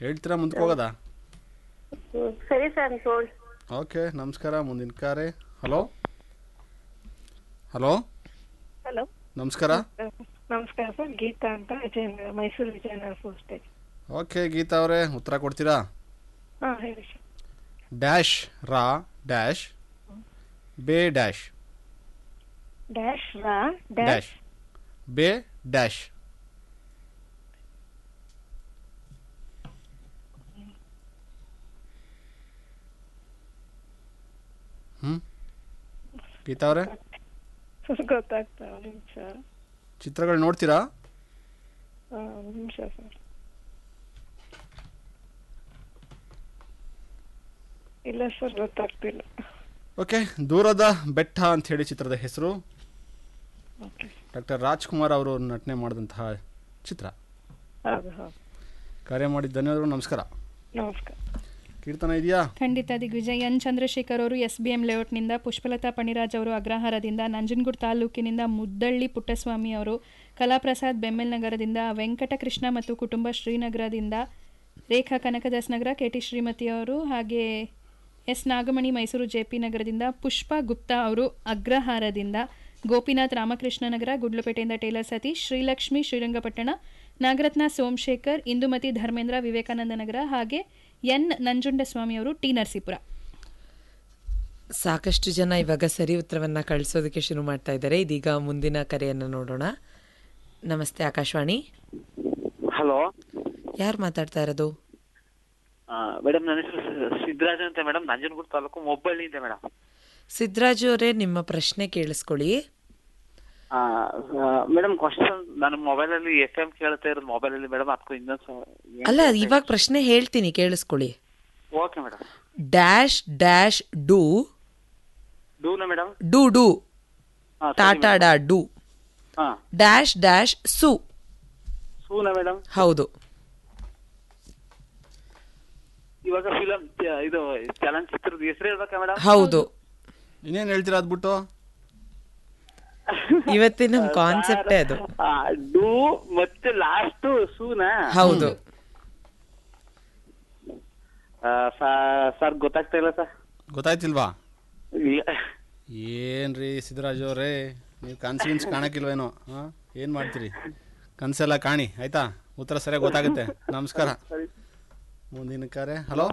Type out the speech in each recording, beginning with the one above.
ಹೇಳ್ತೀರಾ ಮುಂದಕ್ಕೆ ಹೋಗೋದಾ ಹ್ಮ್. ಸರಿ ಸರ್ ನೋಡಿ ಓಕೆ ನಮಸ್ಕಾರ ಮುಂದಿನ ಕರೆ ಹಲೋ ಹಲೋ ಹಲೋ ನಮಸ್ಕಾರ ನಮಸ್ಕಾರ ಸರ್ ಗೀತಾ ಅಂತ ವಿಜಯನಗರ ಮೈಸೂರು ವಿಜಯನಗರ ಪೋಸ್ಟೇಜ್ ಓಕೆ ಗೀತಾ ಅವರೇ ಉತ್ತರ ಕೊಡ್ತೀರಾ ಹಾಂ ಹೇಳಿ ಸರ್ ಡ್ಯಾಶ್ ರಾ ಡ್ಯಾಶ್ ಬೇ ಡ್ಯಾಶ್ ಡ್ಯಾಶ್ ರಾ ಡ್ಯಾಶ್ ಡ್ಯಾಶ್ ಬೇ ಡ್ಯಾಶ್ ಹ್ಞೂ ಗೀತಾ ಅವರೇ ಗೊತ್ತಾಗ್ತಾ ಒಂದು ನಿಮಿಷ ಚಿತ್ರಗಳು ನೋಡ್ತೀರಾ ಹಾಂ ಒಂದು ನಿಮಿಷ ಸರ್ ಇಲ್ಲ ಸರ್ ಗೊತ್ತಾಗ್ತಿಲ್ಲ ಓಕೆ ದೂರದ ಬೆಟ್ಟ ಅಂತ ಹೇಳಿ ಚಿತ್ರದ ಹೆಸರು ಓಕೆ ಡಾಕ್ಟರ್ ರಾಜ್ಕುಮಾರ್ ಅವರು ನಟನೆ ಮಾಡಿದಂತಹ ಚಿತ್ರ ಹೌದು ಹೌದು ಕಾರ್ಯ ಮಾಡಿದ ಧನ್ಯವಾದಗಳು ನಮಸ್ಕಾರ ನಮಸ್ಕಾರ ಕೀರ್ತನ ಇದೆಯಾ ಖಂಡಿತ ದಿಗ್ವಿಜಯ್ ಎನ್ ಚಂದ್ರಶೇಖರ್ ಅವರು ಎಸ್ ಬಿ ಎಂ ಲೇಔಟ್ನಿಂದ ಪುಷ್ಪಲತಾ ಪಣಿರಾಜ್ ಅವರು ಅಗ್ರಹಾರದಿಂದ ನಂಜನಗೂಡು ತಾಲೂಕಿನಿಂದ ಮುದ್ದಳ್ಳಿ ಪುಟ್ಟಸ್ವಾಮಿ ಅವರು ಕಲಾಪ್ರಸಾದ್ ಬೆಮ್ಮೆಲ್ ನಗರದಿಂದ ವೆಂಕಟಕೃಷ್ಣ ಮತ್ತು ಕುಟುಂಬ ಶ್ರೀನಗರದಿಂದ ರೇಖಾ ಕನಕದಾಸ್ ನಗರ ಕೆ ಟಿ ಶ್ರೀಮತಿ ಅವರು ಹಾಗೆ S Nagamani Mysuru J P ನಗರದಿಂದ ಪುಷ್ಪ ಗುಪ್ತಾ ಅವರು ಅಗ್ರಹಾರದಿಂದ ಗೋಪಿನಾಥ್ ರಾಮಕೃಷ್ಣ ನಗರ ಗುಡ್ಲುಪೇಟೆಯಿಂದ ಟೇಲರ್ ಸತೀಶ್ ಶ್ರೀಲಕ್ಷ್ಮಿ ಶ್ರೀರಂಗಪಟ್ಟಣ ನಾಗರತ್ನ ಸೋಮಶೇಖರ್ ಇಂದುಮತಿ ಧರ್ಮೇಂದ್ರ ವಿವೇಕಾನಂದ ನಗರ ಹಾಗೆ ಎನ್ ನಂಜುಂಡಸ್ವಾಮಿ ಅವರು ಟಿ ನರಸೀಪುರ ಸಾಕಷ್ಟು ಜನ ಇವಾಗ ಸರಿ ಉತ್ತರವನ್ನ ಕಳಿಸೋದಕ್ಕೆ ಶುರು ಮಾಡ್ತಾ ಇದ್ದಾರೆ ಇದೀಗ ಮುಂದಿನ ಕರೆಯನ್ನು ನೋಡೋಣ ನಮಸ್ತೆ ಆಕಾಶವಾಣಿ ಹಲೋ ಯಾರು ಮಾತಾಡ್ತಾ ಇರೋದು ಮೇಡಮ್ ನನ್ನ ಹೆಸರು ಸಿದ್ದರಾಜ್ ಅಂತ ಮೇಡಮ್ ನಂಜನಗೂಡು ತಾಲೂಕು ಮೊಬ್ಬಳ್ಳಿಯಿಂದ ಮೇಡಮ್ ಸಿದ್ದರಾಜು ಅವರೇ ನಿಮ್ಮ ಪ್ರಶ್ನೆ ಕೇಳಿಸ್ಕೊಳ್ಳಿ ಮೇಡಮ್ ಕ್ವಶನ್ ನನ್ನ ಮೊಬೈಲ್ ಅಲ್ಲಿ ಎಫ್ ಎಂ ಕೇಳ್ತಾ ಇರೋದು ಮೊಬೈಲ್ ಅಲ್ಲಿ ಮೇಡಮ್ ಅದಕ್ಕೂ ಇನ್ನೊಂದು ಅಲ್ಲ ಇವಾಗ ಪ್ರಶ್ನೆ ಹೇಳ್ತೀನಿ ಕೇಳಿಸ್ಕೊಳ್ಳಿ ಓಕೆ ಮೇಡಮ್ ಡ್ಯಾಶ್ ಡ್ಯಾಶ್ ಡೂ ಡೂನ ಮೇಡಮ್ ಡು ಡು ಟಾಟಾ ಡಾ ಡು ಹಾ ಡ್ಯಾಶ್ ಡ್ಯಾಶ್ ಸು ಸೂನ ಮೇಡಮ್ ಹೌದು ಇವಾಗ ಫಿಲಂ ಇದು ಚಲನಚಿತ್ರದ ಹೆಸರು ಹೇಳ್ಬೇಕಾ ಮೇಡಮ್ ಹೌದು ಇನ್ನೇನು ಹೇಳ್ತೀರಾ ಅದ್ಬಿಟ್ಟು ಇವತ್ತಿನ ನಮ್ ಕಾನ್ಸೆಪ್ಟೇ ಅದು ಡೂ ಮತ್ತೆ ಲಾಸ್ಟ್ ಸೂನ ಹೌದು ಸರ್ ಗೊತ್ತಾಗ್ತಾ ಇಲ್ಲ ಸರ್ ಗೊತ್ತಾಯ್ತಿಲ್ವಾ ಏನ್ರಿ ಸಿದ್ದರಾಜ್ ಅವರೇ ನೀವು ಕನ್ಸು ಗಿನ್ಸು ಕಾಣಕ್ಕಿಲ್ವೇನೋ ಹಾಂ ಏನು ಮಾಡ್ತೀರಿ ಕನಸೆಲ್ಲ ಕಾಣಿ ಆಯ್ತಾ ಉತ್ತರ ಸರಿಯಾಗಿ ಗೊತ್ತಾಗುತ್ತೆ ನಮಸ್ಕಾರ ಮುಂದಿನ ಕರೆ ಹಲೋ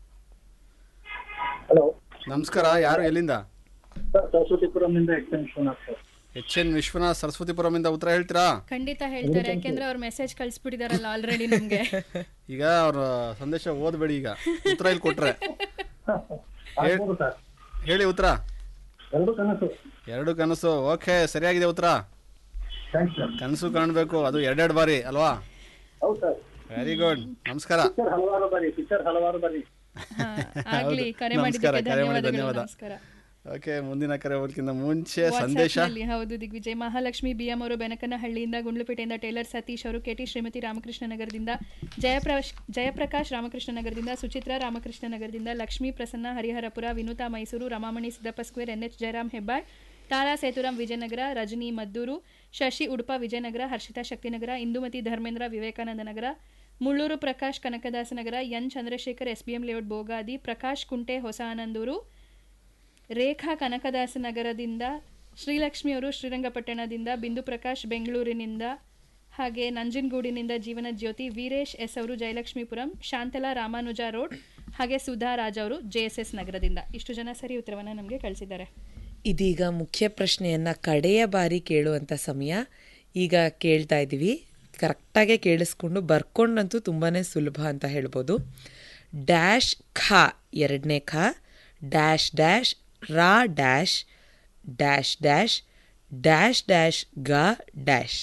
ಹಲೋ ನಮಸ್ಕಾರ ಯಾರು ಎಲ್ಲಿಂದ ಸರಸ್ವತಿಪುರಂನಿಂದ H N Vishwanath sir H N Vishwanath ಸರಸ್ವತಿಪುರಮಿಂದ ಉತ್ತರ ಹೇಳ್ತೀರಾ ಖಂಡಿತ ಹೇಳ್ತಾರೆ ಯಾಕೆಂದ್ರೆ ಅವ್ರು ಮೆಸೇಜ್ ಕಳಿಸ್ಬಿಟ್ಟಿದಾರಲ್ಲ ಆಲ್ರೆಡಿ ನಮ್ಗೆ ಈಗ ಅವ್ರ ಸಂದೇಶ ಓದ್ಬೇಡಿ ಈಗ ಉತ್ತರ ಇಲ್ಲಿ ಕೊಟ್ರೆ ಹೇಳ್- ಆಗ್ಬೋದು ಸರ್ ಹೇಳಿ ಉತ್ತರ ಎರಡು ಕನಸು ಎರಡು ಕನಸು ಓಕೆ ಸರಿಯಾಗಿದೆ ಉತ್ತರ ಥ್ಯಾಂಕ್ಸ್ ಸರ್ ಕನಸು ಕಾಣಬೇಕು ಅದು ಎರಡೆರಡು ಬಾರಿ ಅಲ್ವಾ ಹೌದು ಸರ್ ವೆರಿ ಗುಡ್ ನಮಸ್ಕಾರ ಪಿಕ್ಚರ್ ಹಲವಾರು ಬಾರಿ ಪಿಕ್ಚರ್ ಹಲವಾರು ಬಾರಿ ಹಾ, ಆಗ್ಲಿ ಹೌದು. ಕರೆ ನಮಸ್ಕಾರ, ಮಾಡಿದ್ದಕ್ಕೆ ಕರೆ ಮಾಡಿ ಧನ್ಯವಾದಗಳು ಧನ್ಯವಾದ. ನಮಸ್ಕಾರ ಓಕೆ ಮುಂದಿನ ಕರೆ ಹೋಗ್ಲಿಕ್ಕಿಂತ ಮುಂಚೆ ಸಂದೇಶ ವಾಟ್ಸ್ಆಪ್ನಲ್ಲಿ ಹೌದು ದಿಗ್ವಿಜಯ್ ಮಹಾಲಕ್ಷ್ಮಿ ಬಿ ಎಂ ಅವರು ಬೆನಕನಹಳ್ಳಿಯಿಂದ ಗುಂಡ್ಲುಪೇಟೆಯಿಂದ ಟೇಲರ್ ಸತೀಶ್ ಅವರು ಕೆಟಿ ಶ್ರೀಮತಿ ರಾಮಕೃಷ್ಣ ನಗರದಿಂದ ಜಯಪ್ರಕಾಶ್ ಜಯಪ್ರಕಾಶ್ ರಾಮಕೃಷ್ಣ ನಗರದಿಂದ ಸುಚಿತ್ರಾ ರಾಮಕೃಷ್ಣ ನಗರದಿಂದ Lakshmi Prasanna Hariharapura Vinutha Mysuru Ramamani Siddappa square N H Jayaram Hebbal Tara Sethuram Vijayanagara Rajani Maddur Shashi Udupa Vijayanagara Harshitha Shaktinagar Indumathi Dharmendra Vivekananda Nagara Mullur Prakash Kanakadasa Nagara N Chandrashekar SBM layout Bogadi Prakash Kunte Hosa ಆನಂದೂರು ರೇಖಾ ಕನಕದಾಸ ನಗರದಿಂದ ಶ್ರೀಲಕ್ಷ್ಮಿ ಅವರು ಶ್ರೀರಂಗಪಟ್ಟಣದಿಂದ ಬಿಂದು ಪ್ರಕಾಶ್ ಬೆಂಗಳೂರಿನಿಂದ ಹಾಗೆ ನಂಜನಗೂಡಿನಿಂದ ಜೀವನ ಜ್ಯೋತಿ ವೀರೇಶ್ ಎಸ್ ಅವರು ಜಯಲಕ್ಷ್ಮೀಪುರಂ ಶಾಂತಲಾ ರಾಮಾನುಜ ರೋಡ್ ಹಾಗೆ ಸುಧಾ ರಾಜ್ ಅವರು ಜೆ ಎಸ್ ಎಸ್ ನಗರದಿಂದ ಇಷ್ಟು ಜನ ಸರಿ ಉತ್ತರವನ್ನು ನಮಗೆ ಕಳಿಸಿದ್ದಾರೆ ಇದೀಗ ಮುಖ್ಯ ಪ್ರಶ್ನೆಯನ್ನ ಕಡೆಯ ಬಾರಿ ಕೇಳುವಂತ ಸಮಯ ಈಗ ಕೇಳ್ತಾ ಇದ್ದೀವಿ ಕರೆಕ್ಟಾಗೆ ಕೇಳಿಸ್ಕೊಂಡು ಬರ್ಕೊಂಡಂತೂ ತುಂಬಾನೇ ಸುಲಭ ಅಂತ ಹೇಳ್ಬೋದು ಡ್ಯಾಶ್ ಖ ಎರಡನೇ ಖ ಡ್ಯಾಶ್ ಡ್ಯಾಶ್ ರಾ dash dash dash dash dash ಗ ಡ್ಯಾಶ್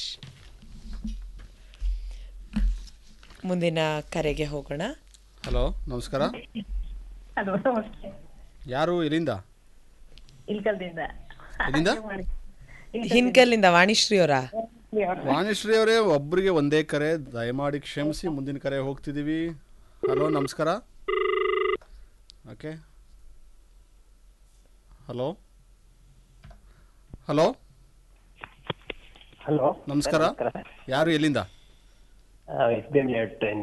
ಮುಂದಿನ ಕರೆಗೆ ಹೋಗೋಣ ಹಲೋ ನಮಸ್ಕಾರ ಹಲೋ ನಮಸ್ತೆ ಯಾರು ಎಲ್ಲಿಂದ ಇಲ್ಕಲ್ದಿಂದ ಎಲ್ಲಿಂದ ಹಿನ್ಕಲ್ಲಿಂದ ವಾಣಿಶ್ರೀ ಅವರಾ ವಾಣಿಶ್ರೀ ಅವರೇ ಒಬ್ಬರಿಗೆ ಒಂದೇ ಕರೆ ದಯಮಾಡಿ ಕ್ಷಮಿಸಿ ಮುಂದಿನ ಕರೆ ಹೋಗ್ತಿದ್ದೀವಿ ಹಲೋ ನಮಸ್ಕಾರ ಓಕೆ ಹಲೋ ಹಲೋ ಹಲೋ ನಮಸ್ಕಾರ ಯಾರು ಎಲ್ಲಿಂದ ಎಸ್ ಬಿ ಎಂ